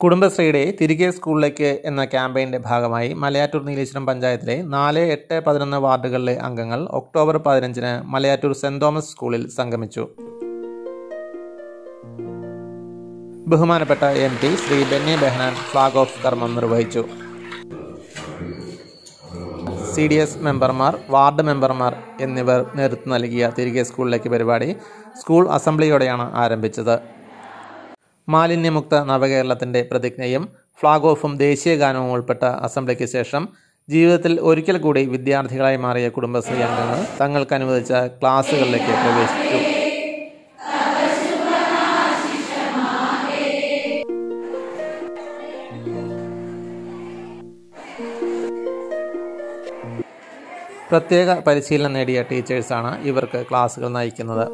കുടുംബശ്രീയുടെ തിരികെ സ്കൂളിലേക്ക് എന്ന ക്യാമ്പയിൻ്റെ ഭാഗമായി മലയാറ്റൂർ നീലേശ്വരം പഞ്ചായത്തിലെ നാല് എട്ട് പതിനൊന്ന് വാർഡുകളിലെ അംഗങ്ങൾ ഒക്ടോബർ പതിനഞ്ചിന് മലയാറ്റൂർ സെന്റ് തോമസ് സ്കൂളിൽ സംഗമിച്ചു ബഹുമാനപ്പെട്ട M P Shri Benny Behanan flag off കർമ്മം നിർവഹിച്ചു സി ഡി എസ് മെമ്പർമാർ വാർഡ് മെമ്പർമാർ എന്നിവർ നേതൃത്വം നൽകിയ തിരികെ സ്കൂളിലേക്ക് പരിപാടി സ്കൂൾ അസംബ്ലിയോടെയാണ് ആരംഭിച്ചത് മാലിന്യമുക്ത നവകേരളത്തിൻ്റെ പ്രതിജ്ഞയും ഫ്ലാഗ് ഓഫും ദേശീയ ഗാനവും ഉൾപ്പെട്ട അസംബ്ലിക്ക് ശേഷം ജീവിതത്തിൽ ഒരിക്കൽ കൂടി വിദ്യാർത്ഥികളായി മാറിയ കുടുംബശ്രീ അംഗങ്ങൾ തങ്ങൾക്ക് അനുവദിച്ച ക്ലാസ്സുകളിലേക്ക് പ്രവേശിച്ചു പ്രത്യേക പരിശീലനം നേടിയ ടീച്ചേഴ്സാണ് ഇവർക്ക് ക്ലാസ്സുകൾ നയിക്കുന്നത്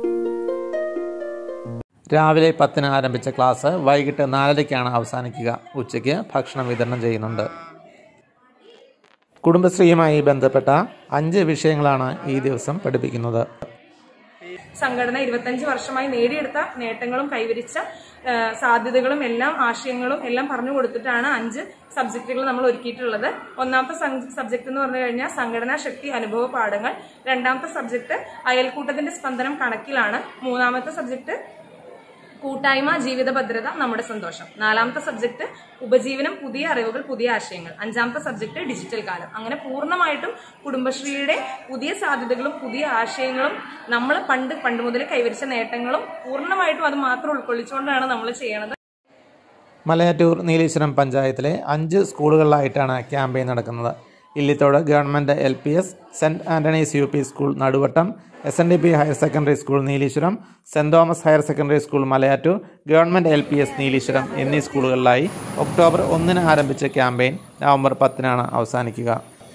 രാവിലെ പത്തിന് ആരംഭിച്ച ക്ലാസ് വൈകിട്ട് നാലരയ്ക്കാണ് അവസാനിക്കുക ഉച്ചയ്ക്ക് ഭക്ഷണം വിതരണം ചെയ്യുന്നുണ്ട് കുടുംബശ്രീയുമായി ബന്ധപ്പെട്ട അഞ്ച് വിഷയങ്ങളാണ് ഈ ദിവസം പഠിപ്പിക്കുന്നത് സംഘടന ഇരുപത്തഞ്ച് വർഷമായി നേടിയെടുത്ത നേട്ടങ്ങളും കൈവരിച്ച ആ, സാധ്യതകളും എല്ലാം ആശയങ്ങളും എല്ലാം പറഞ്ഞു കൊടുത്തിട്ടാണ് അഞ്ച് സബ്ജക്റ്റുകൾ നമ്മൾ ഒരുക്കിയിട്ടുള്ളത് ഒന്നാമത്തെ സബ്ജക്ട് എന്ന് പറഞ്ഞു കഴിഞ്ഞാൽ സംഘടനാ ശക്തി അനുഭവ പാഠങ്ങൾ രണ്ടാമത്തെ സബ്ജക്ട് അയൽക്കൂട്ടത്തിന്റെ സ്പന്ദനം കണക്കിലാണ് മൂന്നാമത്തെ സബ്ജക്ട് കൂട്ടായ്മ ജീവിത ഭദ്രത നമ്മുടെ സന്തോഷം നാലാമത്തെ സബ്ജക്ട് ഉപജീവനം പുതിയ അറിവുകൾ പുതിയ ആശയങ്ങൾ അഞ്ചാമത്തെ സബ്ജക്ട് ഡിജിറ്റൽ കാലം അങ്ങനെ പൂർണ്ണമായിട്ടും കുടുംബശ്രീയുടെ പുതിയ സാധ്യതകളും പുതിയ ആശയങ്ങളും നമ്മൾ പണ്ട് പണ്ട് മുതൽ കൈവരിച്ച നേട്ടങ്ങളും പൂർണ്ണമായിട്ടും അത് മാത്രം ഉൾക്കൊള്ളിച്ചുകൊണ്ടാണ് നമ്മൾ ചെയ്യണത് മലയാറ്റൂർ നീലേശ്വരം പഞ്ചായത്തിലെ അഞ്ച് സ്കൂളുകളിലായിട്ടാണ് ക്യാമ്പയിൻ നടക്കുന്നത് Illithode government L P S saint Antony's U P school Naduvattam S N D P higher secondary school Neeleeswaram saint Thomas higher secondary school Malayattoor government L P S Neeleeswaram എന്നീ സ്കൂളുകളിലായി ഒക്ടോബർ ഒന്നിന് ആരംഭിച്ച ക്യാമ്പയിൻ നവംബർ പത്തിനാണ് അവസാനിക്കുക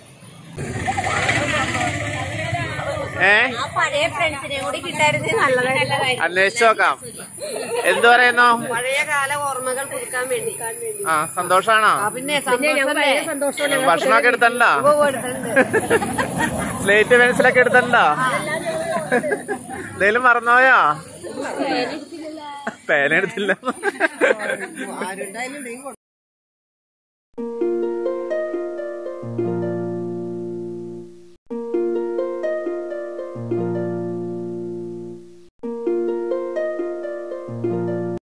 ആ പഴയ ഫ്രണ്ട്സിനെ കൂടി കിട്ടായിരുന്നത് നല്ലതായിരുന്നു അന്വേഷിച്ചു നോക്കാം എന്തു പറയുന്നു പഴയ കാല ഓർമ്മകൾ പുതുക്കാൻ വേണ്ടി ആ സന്തോഷാണോ ആ, പിന്നെ സന്തോഷമല്ലേ ഭക്ഷണമൊക്കെ എടുത്തല്ലോ കൊടുത്തിട്ടുണ്ട് സ്ലേറ്റ് പെൻസിലൊക്കെ എടുത്തല്ലോ എന്തേലും മറന്നോയോ പേന എടുത്തില്ല